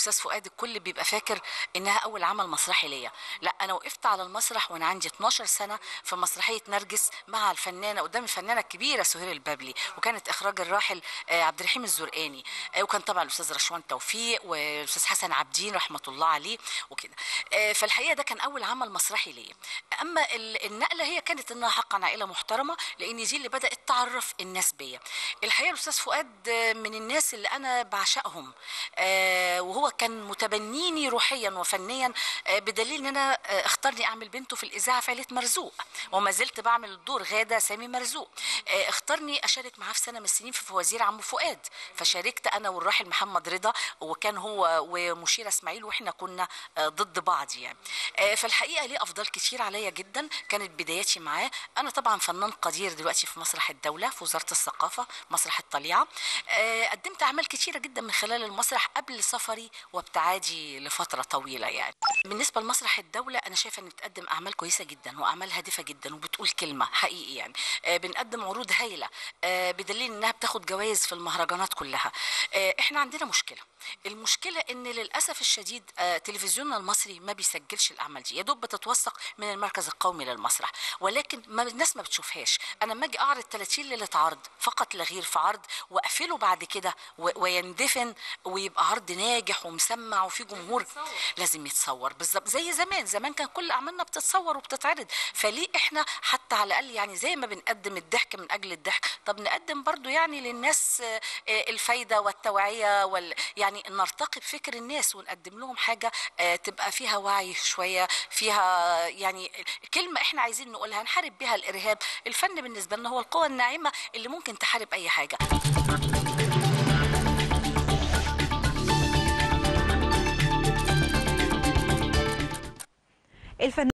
الاستاذ فؤاد الكل بيبقى فاكر انها اول عمل مسرحي ليا لا انا وقفت على المسرح وانا عندي 12 سنه في مسرحيه نرجس مع الفنانه قدام الفنانه الكبيره سهير البابلي وكانت اخراج الراحل آه، عبد الرحيم الزرقاني آه، وكان طبعا الاستاذ رشوان توفيق والاستاذ حسن عابدين رحمه الله عليه وكده آه، فالحقيقه ده كان اول عمل مسرحي ليا اما ال- النقله هي كانت انها حقا عائله محترمه لان دي اللي بدات تعرف الناس بيا الحقيقه الاستاذ فؤاد آه، من الناس اللي انا بعشقهم آه، وهو كان متبنيني روحيا وفنيا آه، بدليل ان انا آه، اختارني اعمل بنته في الاذاعه في عيله مرزوق وما زلت بعمل دور غاده سامي مرزوق آه، اختارني اشارك معاه في سنه من السنين في فوازير عم فؤاد فشاركت انا والراحل محمد رضا وكان هو ومشيره اسماعيل واحنا كنا آه، ضد بعض يعني آه، فالحقيقه ليه افضال كتير عليا جدا كانت بداياتي معاه انا طبعا فنان قدير دلوقتي في مسرح الدوله في وزاره الثقافه مسرح الطليعه آه، قدمت اعمال كتيره جدا من خلال المسرح قبل سفري وابتعادي لفتره طويله يعني بالنسبه لمسرح الدوله انا شايفه ان بتقدم اعمال كويسه جدا واعمال هادفه جدا وبتقول كلمه حقيقي يعني آه، بنقدم عروض هايله آه، بدليل انها بتاخد جوائز في المهرجانات كلها آه، احنا عندنا مشكله المشكله ان للاسف الشديد آه، تلفزيوننا المصري ما بيسجلش الاعمال دي يا دوب بتتوثق من المركز القومي للمسرح ولكن ما الناس ما بتشوفهاش انا لما اجي اعرض 30 ليله عرض فقط لا غير في عرض واقفله بعد كده و- ويندفن ويبقى عرض ناجح ومسمع وفي جمهور لازم يتصور بالظبط زي زمان زمان كان كل اعمالنا بتتصور وبتتعرض فليه احنا حتى على الاقل يعني زي ما بنقدم الضحك من اجل الضحك طب نقدم برضو يعني للناس آه، آه، الفايده والتوعيه وال يعني نرتقي بفكر الناس ونقدم لهم حاجه آه، تبقى فيها وعي شويه فيها يعني كلمه احنا عايزين نقولها نحارب بيها الارهاب الفن بالنسبه لنا هو القوه الناعمه اللي ممكن تحارب اي حاجه الفنان